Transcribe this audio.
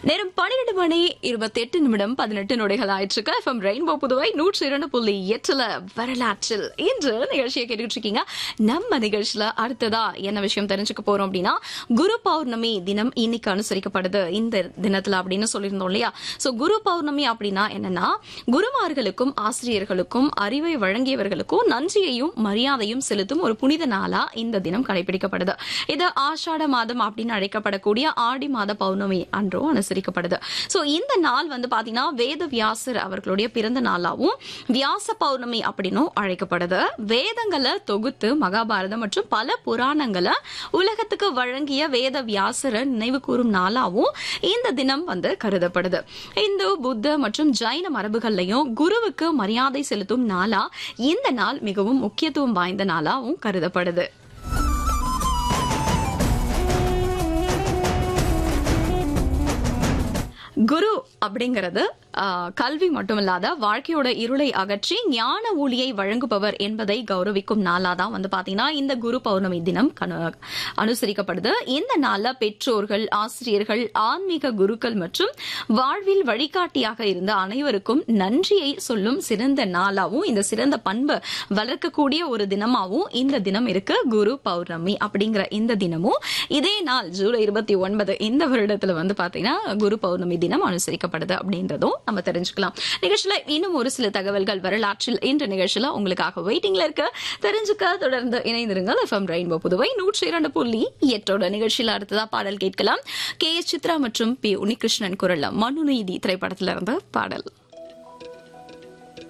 நேரம் பன்னிரண்டு மணி இருபத்தி எட்டு நிமிடம் பதினெட்டு நொடிகள் ஆயிடுச்சு எஃப்எம் ரெயின்போ புதுவை நூற்றி இரண்டு புள்ளி எட்டுல வரலாற்றில் இன்று நிகழ்ச்சியை கேட்டுக்கிட்டு இருக்கீங்க நம்ம நிகழ்ச்சியில அடுத்ததா என்ன விஷயம் தெரிஞ்சுக்க போறோம் அப்படின்னா குரு பௌர்ணமி தினம் இன்னைக்கு அனுசரிக்கப்படுது இந்த தினத்துல அப்படின்னு சொல்லியிருந்தோம் இல்லையா சோ குரு பௌர்ணமி அப்படின்னா என்னன்னா குருமார்களுக்கும் ஆசிரியர்களுக்கும் அறிவை வழங்கியவர்களுக்கும் நன்றியையும் மரியாதையும் செலுத்தும் ஒரு புனித நாளா இந்த தினம் கடைபிடிக்கப்படுது இது ஆஷாட மாதம் அப்படின்னு அழைக்கப்படக்கூடிய ஆடி மாத பௌர்ணமி அன்றும் அனுசரிக்கப்படுது சோ இந்த நாள் வந்து பாத்தீங்கன்னா வேத வியாசர் அவர்களுடைய பிறந்த நாளாவும் வியாச பௌர்ணமி அப்படின்னும் அழைக்கப்படுது வேதங்களை தொகுத்து மகாபாரதம் மற்றும் பல புராணங்களை உலகத்துக்கு வழங்கிய வேத வியாசரை நினைவு கூறும் நாளாவும் இந்த தினம் வந்து கருதப்படுது இந்து புத்த மற்றும் ஜைன மரபுகள்லையும் குருவுக்கு மரியாதை செலுத்தும் நாளா இந்த நாள் மிகவும் முக்கியத்துவம் வாய்ந்த நாளாவும் கருதப்படுது குரு அப்படிங்கிறது ஆஹ், கல்வி மட்டுமில்லாத வாழ்க்கையோட இருளை அகற்றி ஞான ஒளியை வழங்குபவர் என்பதை கௌரவிக்கும் நாளா தான் வந்து பாத்தீங்கன்னா இந்த குரு பௌர்ணமி தினம் கனு- அனுசரிக்கப்படுது இந்த நாள்ல பெற்றோர்கள் ஆசிரியர்கள் ஆன்மீக குருக்கள் மற்றும் வாழ்வில் வழிகாட்டியாக இருந்த அனைவருக்கும் நன்றியை சொல்லும் சிறந்த நாளாவும் இந்த சிறந்த பண்பு வளர்க்கக்கூடிய ஒரு தினமாவும் இந்த தினம் இருக்கு குரு பௌர்ணமி அப்படிங்கிற இந்த தினமும் இதே நாள் ஜூலை இருபத்தி ஒன்பது இந்த வருடத்துல வந்து பாத்தீங்கன்னா குரு பௌர்ணமி தினம் அனுசரிக்கப்படுது அப்படின்றதும் நம்ம தெரிஞ்சுக்கலாம் நிகழ்ச்சியில இன்னும் ஒரு சில தகவல்கள் வரலாற்றில் இன்று நிகழ்ச்சியில உங்களுக்காக வெயிட்டிங்ல இருக்கு தெரிஞ்சுக்க தொடர்ந்து இணைந்திருங்கள் எஃப்எம் ரெயின்போ புதுவை நூற்றி இரண்டு புள்ளி எட்டோட நிகழ்ச்சியில அடுத்ததா பாடல் கேட்கலாம் கே எஸ் சித்ரா மற்றும் பி உன்னிகிருஷ்ணன் குரல்ல மனுநீதி திரைப்படத்திலிருந்து பாடல்